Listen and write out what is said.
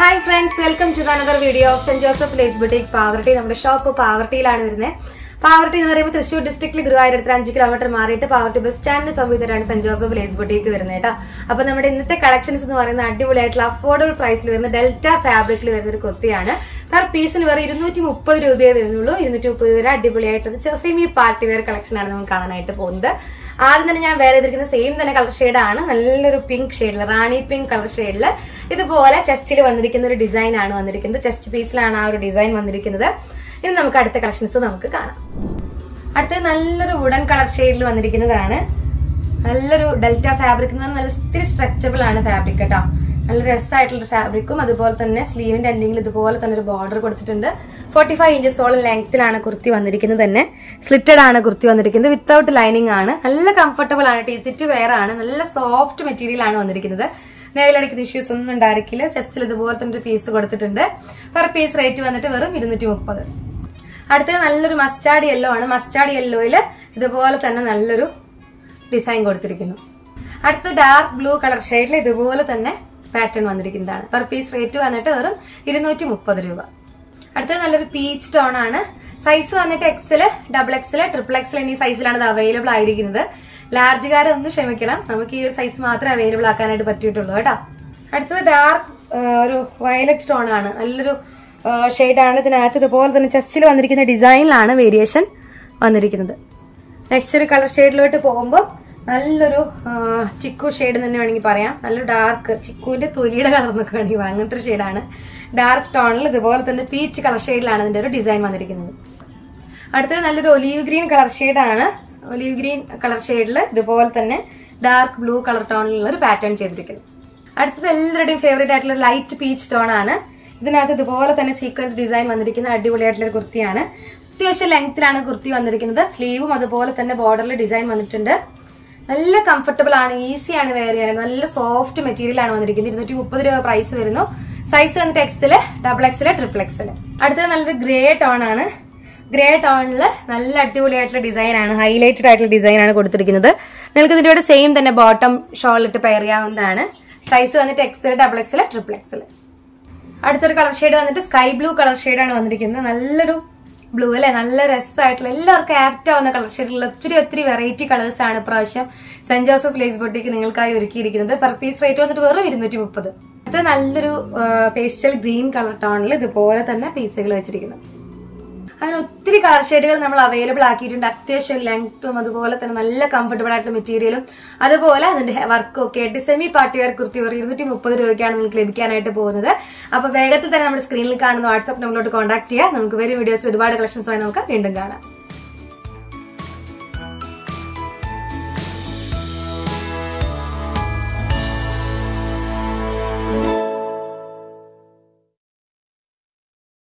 Hi friends welcome to another video of saint Joseph lace boutique Pavaratty നമ്മുടെ shop പാവർട്ടിയിലാണ് വരുന്നത് പാവർട്ടി എന്ന് പറയുമ്പോൾ തൃശ്ശൂർ ഡിസ്ട്രിക്റ്റിൽ ഗുരുവായൂരത്തിൽ അഞ്ച് കിലോമീറ്റർ മാറിയിട്ട് പാവർട്ടി ബസ് സ്റ്റാൻഡിന് സമീപത്താണ് സെന്റ് ജോസഫ് ലേസ് ബുട്ടീക്ക് വരുന്നത് കേട്ടോ അപ്പൊ നമ്മുടെ ഇന്നത്തെ കളക്ഷൻസ് എന്ന് പറയുന്ന അടിപൊളിയായിട്ടുള്ള അഫോർഡബിൾ പ്രൈസിൽ വരുന്ന ഡെൽറ്റ ഫാബ്രിക്കിൽ വരുന്ന ഒരു കുർത്തിയാണ് പെർ പീസിന് വേറെ ഇരുന്നൂറ്റി മുപ്പത് രൂപയെ വരുന്നുള്ളൂ ഇരുന്നൂറ്റി മുപ്പത് രൂപ അടിപൊളിയായിട്ടുള്ള സെമി പാർട്ടി വെയർ കളക്ഷൻ ആണ് നമുക്ക് കാണാനായിട്ട് പോകുന്നത് ആദ്യം തന്നെ ഞാൻ വേറെ ചെയ്തിരിക്കുന്ന സെയിം തന്നെ കളർ ഷെയ്ഡാണ് നല്ലൊരു പിങ്ക് ഷെയ്ഡിൽ റാണി പിങ്ക് കളർ ഷെയ്ഡിൽ ഇതുപോലെ ചെസ്റ്റിൽ വന്നിരിക്കുന്ന ഒരു ഡിസൈൻ ആണ് വന്നിരിക്കുന്നത് ചെസ്റ്റ് പീസിലാണ് ആ ഒരു ഡിസൈൻ വന്നിരിക്കുന്നത് ഇനി നമുക്ക് അടുത്ത കളക്ഷൻസ് നമുക്ക് കാണാം അടുത്തത് നല്ലൊരു വുഡൻ കളർ ഷെയ്ഡിൽ വന്നിരിക്കുന്നതാണ് നല്ലൊരു ഡെൽറ്റ ഫാബ്രിക് എന്ന് പറഞ്ഞാൽ നല്ല ഇത്തിരി സ്ട്രെച്ചബിൾ ആണ് ഫാബ്രിക് കേട്ടോ നല്ല രസമായിട്ടുള്ള ഫാബ്രിക്കും അതുപോലെ തന്നെ സ്ലീവിന്റെ എൻഡിങ്ങിൽ ഇതുപോലെ തന്നെ ഒരു ബോർഡർ കൊടുത്തിട്ടുണ്ട് ഫോർട്ടി ഫൈവ് ഇഞ്ചസോളം ലെങ്ത്തിലാണ് കുർത്തി വന്നിരിക്കുന്നത് തന്നെ സ്ലിറ്റഡ് ആണ് കുർത്തി വന്നിരിക്കുന്നത് വിത്തൗട്ട് ലൈനിങ് ആണ് നല്ല കംഫർട്ടബിൾ ആണ് ടീസിറ്റ് വെയർ ആണ് നല്ല സോഫ്റ്റ് മെറ്റീരിയൽ ആണ് വന്നിരിക്കുന്നത് നേരിലടിക്കുന്ന ഇഷ്യൂസ് ഒന്നും ഉണ്ടായിരിക്കില്ല ചെസ്റ്റിൽ ഇതുപോലെ തന്നെ ഒരു പീസ് കൊടുത്തിട്ടുണ്ട് പെർ പീസ് റേറ്റ് വന്നിട്ട് വെറും ഇരുന്നൂറ്റി മുപ്പത് അടുത്തത് നല്ലൊരു മസ്റ്റാർഡ് യെല്ലോ ആണ് മസ്റ്റാർഡ് യെല്ലോയിൽ ഇതുപോലെ തന്നെ നല്ലൊരു ഡിസൈൻ കൊടുത്തിരിക്കുന്നു അടുത്ത ഡാർക്ക് ബ്ലൂ കളർ ഷെയ്ഡിൽ ഇതുപോലെ തന്നെ പാറ്റേൺ വന്നിരിക്കുന്നതാണ് പെർ പീസ് റേറ്റ് വന്നിട്ട് വെറും ഇരുന്നൂറ്റി മുപ്പത് രൂപ അടുത്തത് നല്ലൊരു പീച്ച് ടോൺ ആണ് സൈസ് വന്നിട്ട് XL double XL triple XL എന്നീ സൈസിലാണ് ഇത് അവൈലബിൾ ആയിരിക്കുന്നത് ലാർജുകാരെ ഒന്ന് ക്ഷമിക്കണം നമുക്ക് ഈ ഒരു സൈസ് മാത്രമേ അവൈലബിൾ ആക്കാനായിട്ട് പറ്റിയിട്ടുള്ളൂ കേട്ടോ അടുത്തത് ഡാർക്ക് ഒരു വയലറ്റ് ടോൺ ആണ് നല്ലൊരു ഷെയ്ഡാണ് ഇതിനകത്ത് ഇതുപോലെ തന്നെ ചെസ്റ്റിൽ വന്നിരിക്കുന്ന ഡിസൈനിലാണ് വേരിയേഷൻ വന്നിരിക്കുന്നത് നെക്സ്റ്റ് ഒരു കളർ ഷെയ്ഡിലോട്ട് പോകുമ്പോൾ നല്ലൊരു ആ, ചിക്കു ഷെയ്ഡ് തന്നെ വേണമെങ്കിൽ പറയാം നല്ലൊരു ഡാർക്ക് ചിക്കുവിന്റെ തൊലിയുടെ കളർ എന്നൊക്കെ വേണമെങ്കിൽ പറയാം. അങ്ങനത്തെ ഒരു ഷെയ്ഡാണ് ഡാർക്ക് ടോണിൽ ഇതുപോലെ തന്നെ പീച്ച് കളർ ഷെയ്ഡിലാണ് ഇതിന്റെ ഒരു ഡിസൈൻ വന്നിരിക്കുന്നത് അടുത്തത് നല്ലൊരു ഒലീവ് ഗ്രീൻ കളർ ഷെയ്ഡാണ് ഒലീവ് ഗ്രീൻ കളർ ഷെയ്ഡിൽ ഇതുപോലെ തന്നെ ഡാർക്ക് ബ്ലൂ കളർ ടോണിലുള്ള ഒരു പാറ്റേൺ ചെയ്തിരിക്കുന്നു അടുത്തത് എല്ലാവരുടെയും ഫേവറേറ്റ് ആയിട്ടുള്ള ലൈറ്റ് പീച്ച് ടോൺ ആണ് ഇതിനകത്ത് ഇതുപോലെ തന്നെ സീക്വൻസ് ഡിസൈൻ വന്നിരിക്കുന്ന അടിപൊളിയായിട്ടുള്ള ഒരു കുർത്തിയാണ് അത്യാവശ്യം ലെങ്ത്തിലാണ് കുർത്തി വന്നിരിക്കുന്നത് സ്ലീവും അതുപോലെ തന്നെ ബോർഡറിൽ ഡിസൈൻ വന്നിട്ടുണ്ട് നല്ല കംഫർട്ടബിൾ ആണ് ഈസി ആണ് വെയർ ചെയ്യാൻ നല്ല സോഫ്റ്റ് മെറ്റീരിയൽ ആണ് വന്നിരിക്കുന്നത് ഇരുന്നൂറ്റി മുപ്പത് രൂപ പ്രൈസ് വരുന്നു സൈസ് വന്നിട്ട് XL double XL triple XL അടുത്തത് നല്ലൊരു ഗ്രേ ടോൺ ആണ് ഗ്രേ ടോണിൽ നല്ല അടിപൊളിയായിട്ടുള്ള ഡിസൈൻ ആണ് ഹൈലൈറ്റഡ് ആയിട്ടുള്ള ഡിസൈൻ ആണ് കൊടുത്തിരിക്കുന്നത് നിങ്ങൾക്ക് ഇതിന്റെ കൂടെ സെയിം തന്നെ ബോട്ടം ഷോളിട്ട് പെയർ ചെയ്യാവുന്നതാണ് സൈസ് വന്നിട്ട് XL double XL triple XL അടുത്തൊരു കളർ ഷെയ്ഡ് വന്നിട്ട് സ്കൈ ബ്ലൂ കളർ ഷെയ്ഡാണ് വന്നിരിക്കുന്നത് നല്ലൊരു ബ്ലൂ അല്ലെ നല്ല രസമായിട്ടുള്ള എല്ലാവർക്കും ആപ്റ്റ് ആവുന്ന കളർ ഷെയ്ഡിലുള്ള ഒത്തിരി ഒത്തിരി വെറൈറ്റി കളേഴ്സ് ആണ് ഇപ്രാവശ്യം സെന്റ് ജോസഫ് ലേസ് ബൊട്ടിക്ക് നിങ്ങൾക്കായി ഒരുക്കിയിരിക്കുന്നത് പെർ പീസ് റേറ്റ് വന്നിട്ട് വെറും ഇരുന്നൂറ്റി മുപ്പത് ഇത് നല്ലൊരു പേസ്റ്റൽ ഗ്രീൻ കളർ ടോണിൽ ഇതുപോലെ തന്നെ പീസുകൾ വെച്ചിരിക്കുന്നു അങ്ങനെ ഒത്തിരി കളർ ഷെയ്ഡുകൾ നമ്മൾ അവൈലബിൾ ആക്കിയിട്ടുണ്ട് അത്യാവശ്യം ലെങ്ത്തും അതുപോലെ തന്നെ നല്ല കംഫർട്ടബിൾ ആയിട്ടുള്ള മെറ്റീരിയലും അതുപോലെ അതിന്റെ വർക്കും ഒക്കെ ആയിട്ട് സെമി പാർട്ടി വെയർ കുർത്തി വെറും ഇരുന്നൂറ്റി മുപ്പത് രൂപയ്ക്കാണ് നിങ്ങൾക്ക് ലഭിക്കാനായിട്ട് പോകുന്നത് അപ്പൊ വേഗത്തിൽ തന്നെ നമ്മുടെ സ്ക്രീനിൽ കാണുന്ന വാട്സ്ആപ്പ് നമ്പറിലോട്ട് കോൺടാക്ട് ചെയ്യുക നമുക്ക് വരും വീഡിയോസ് ഒരുപാട് കളക്ഷൻസുമായി നമുക്ക് വീണ്ടും കാണാം